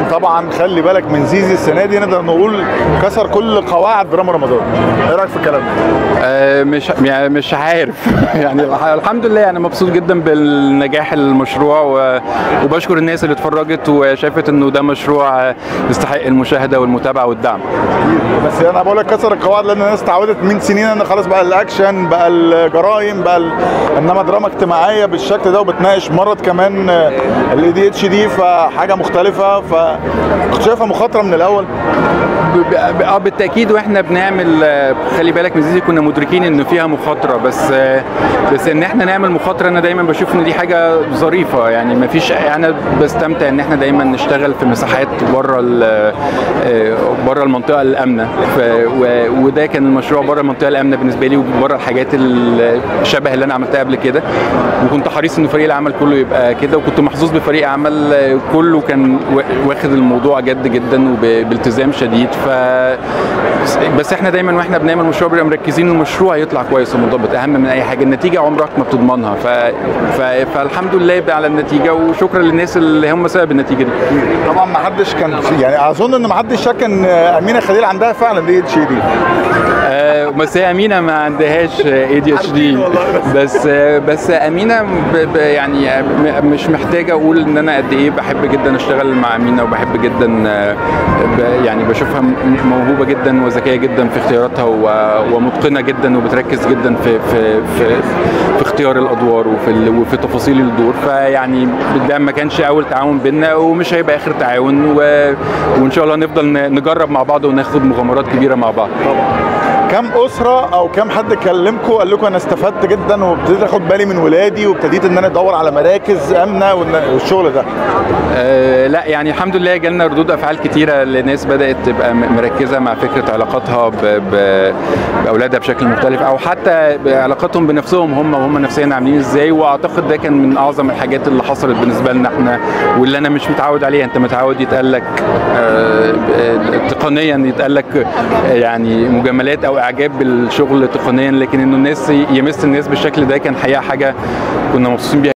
طبعا خلي بالك من زيزي السنه دي نقدر نقول كسر كل قواعد دراما رمضان ايه رايك في الكلام ده آه، مش يعني مش عارف يعني الح- الحمد لله يعني مبسوط جدا بالنجاح المشروع و- وبشكر الناس اللي اتفرجت وشافت انه ده مشروع آه، يستحق المشاهده والمتابعه والدعم بس انا بقول لك كسر القواعد لان الناس اتعودت من سنين ان خلاص بقى الاكشن بقى الجرايم بقى ال... انما دراما اجتماعيه بالشكل ده وبتناقش مرض كمان الاي دي اتش دي فحاجه مختلفه فكنت شايفها مخاطره من الاول ب- ب- اه بالتاكيد واحنا بنعمل آه، خلي بالك من زيزي كنا مدركين انه فيها مخاطره بس آه، بس ان احنا نعمل مخاطره انا دايما بشوف ان دي حاجه ظريفه يعني ما فيش انا بستمتع ان احنا دايما نشتغل في مساحات بره بره المنطقه الامنه ف- و- وده كان المشروع بره المنطقه الامنه بالنسبه لي وبره الحاجات الشبه اللي انا عملتها قبل كده وكنت حريص ان فريق العمل كله يبقى كده وكنت محظوظ بفريق عمل آه، كله كان وا- واخد الموضوع جد جدا وبالتزام شديد ف بس احنا دايما واحنا بنعمل مشروع بنبقى مركزين المشروع يطلع كويس ومنضبط اهم من اي حاجه النتيجه عمرك ما بتضمنها ف... ف... فالحمد لله على النتيجه وشكرا للناس اللي هم سبب النتيجه دي طبعا ما حدش كان يعني اظن ان ما حدش شك ان امينه خليل عندها فعلا دي اتش دي آه، بس هي امينه ما عندهاش اي دي اتش دي بس آه، بس امينه ب- ب- يعني آه، م- مش محتاجه اقول ان انا قد ايه بحب جدا اشتغل مع امينه وبحب جدا آه، ب- يعني بشوفها م- موهوبه جدا وذكيه جدا في اختياراتها و- ومتقنه جدا وبتركز جدا في في في, في اختيار الادوار وفي ال- وفي تفاصيل الدور فيعني ده ما كانش اول تعاون بينا ومش هيبقى اخر تعاون و... وان شاء الله نفضل ن- نجرب مع بعض وناخد مغامرات كبيره مع بعض كم اسره او كم حد كلمكم قال لكم انا استفدت جدا وابتديت اخد بالي من ولادي وابتديت ان انا ادور على مراكز امنه والن- والشغل ده آه، لا يعني الحمد لله جالنا ردود افعال كتيره لناس بدات تبقى م- مركزه مع فكره علاقاتها ب... ب... باولادها بشكل مختلف او حتى علاقاتهم بنفسهم هم وهم نفسيا عاملين ازاي واعتقد ده كان من اعظم الحاجات اللي حصلت بالنسبه لنا احنا واللي انا مش متعود عليها انت متعود يتقال لك آه، آه، تقنيا يتقال لك آه، يعني مجاملات او اعجاب بالشغل تقنيا لكن انه الناس يمس الناس بالشكل ده كان حقيقه حاجه كنا مبسوطين بيها